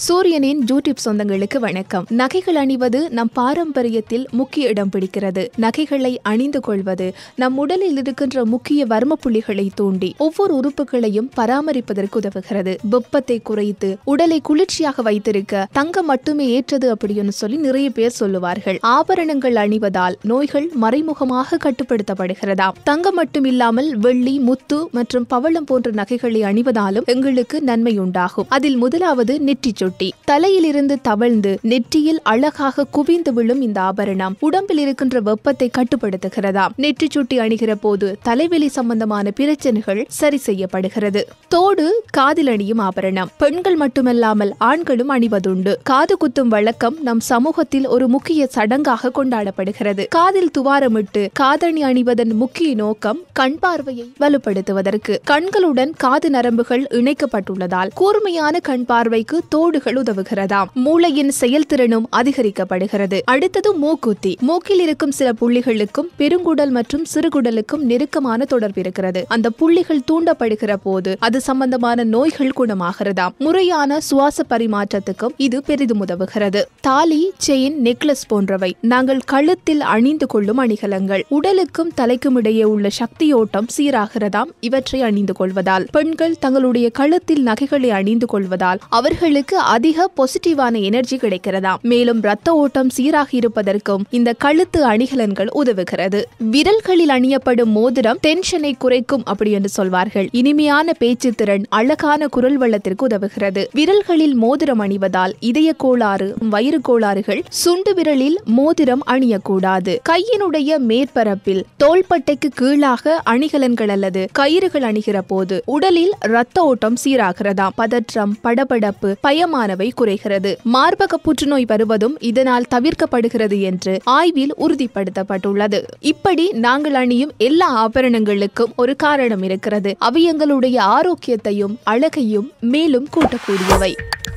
சூரியனின் யூடியூப் சொந்தங்களுக்கு வணக்கம் நகைகள் அணிவது நம் பாரம்பரியத்தில் முக்கிய இடம் பிடிக்கிறது நகைகளை அணிந்து கொள்வது நம் உடலில் இருக்கின்ற முக்கிய வர்ம புள்ளிகளை தூண்டி ஒவ்வொரு உறுப்புகளையும் பராமரிப்பதற்கு உதவுகிறது வெப்பத்தை குறைத்து உடலை குளிர்ச்சியாக வைத்திருக்க தங்கம் மட்டுமே ஏற்றது அப்படின்னு சொல்லி நிறைய பேர் சொல்லுவார்கள் ஆபரணங்கள் அணிவதால் நோய்கள் மறைமுகமாக கட்டுப்படுத்தப்படுகிறதாம் தங்கம் மட்டும் இல்லாமல் வெள்ளி முத்து மற்றும் பவளம் போன்ற நகைகளை அணிவதாலும் எங்களுக்கு நன்மை உண்டாகும் அதில் முதலாவது நெற்றிச் சுட்டி தலையிலிருந்து தவழ்ந்து நெற்றியில் அழகாக குவிந்து விழும் இந்த ஆபரணம் உடம்பில் இருக்கின்ற வெப்பத்தை கட்டுப்படுத்துகிறதாம் நெற்றிச் சுட்டி அணிகிற போது தலைவலி சம்பந்தமான பிரச்சனைகள் சரி செய்யப்படுகிறது தோடு காதில் அணியும் ஆபரணம் பெண்கள் மட்டுமல்லாமல் ஆண்களும் அணிவதுண்டு காது குத்தும் வழக்கம் நம் சமூகத்தில் ஒரு முக்கிய சடங்காக கொண்டாடப்படுகிறது காதில் துவாரமிட்டு காதணி அணிவதன் முக்கிய நோக்கம் கண் பார்வையை வலுப்படுத்துவதற்கு கண்களுடன் காது நரம்புகள் இணைக்கப்பட்டுள்ளதால் கூர்மையான கண் பார்வைக்கு தோடுகள் உதவுகிறதாம் மூளையின் செயல்திறனும் அதிகரிக்கப்படுகிறது அடுத்தது மூக்குத்தி மூக்கில் இருக்கும் சில புள்ளிகளுக்கும் பெருங்குடல் மற்றும் சிறுகுடலுக்கும் நெருக்கமான தொடர்பு இருக்கிறது அந்த புள்ளிகள் தூண்டப்படுகிற போது அது சம்பந்தமான நோய்கள் குணமாகிறதாம் முறையான சுவாச பரிமாற்றத்துக்கும் இது பெரிதும் உதவுகிறது தாலி செயின் நெக்லஸ் போன்றவை நாங்கள் கழுத்தில் அணிந்து கொள்ளும் அணிகலங்கள் உடலுக்கும் தலைக்கும் இடையே உள்ள சக்தியோட்டம் சீராகிறதாம் இவற்றை அணிந்து கொள்வதால் பெண்கள் தங்களுடைய கழுத்தில் நகைகளை அணிந்து கொள்வதால் அவர்களுக்கு அதிக பாசிட்டிவான எனர்ஜி கிடைக்கிறதாம் மேலும் ரத்த ஓட்டம் சீராக இருப்பதற்கும் இந்த கழுத்து அணிகலன்கள் உதவுகிறது விரல்களில் அணியப்படும் மோதிரம் டென்ஷனை குறைக்கும் அப்படி என்று சொல்வார்கள் இனிமையான பேச்சு திறன் அழகான குரல் வளத்திற்கு உதவுகிறது விரல்களில் மோதிரம் அணிவதால் இதய கோளாறு வயிறு கோளாறுகள் சுண்டு விரலில் மோதிரம் அணியக்கூடாது கையினுடைய மேற்பரப்பில் தோள்பட்டைக்கு கீழாக அணிகலன்கள் அல்லது கயிறுகள் அணிகிற போது உடலில் ரத்த ஓட்டம் சீராகிறதாம் பதற்றம் படபடப்பு பயமானவை குறைகிறது மார்பக புற்றுநோய் வருவதும் இதனால் தவிர்க்கப்படுகிறது என்று ஆய்வில் உறுதிப்படுத்தப்பட்டுள்ளது இப்படி நாங்கள் அணியும் எல்லா ஆபரணங்களுக்கும் ஒரு காரணம் இருக்கிறது அவை எங்களுடைய ஆரோக்கியத்தையும் அழகையும் மேலும் கூட்டக்கூடியவை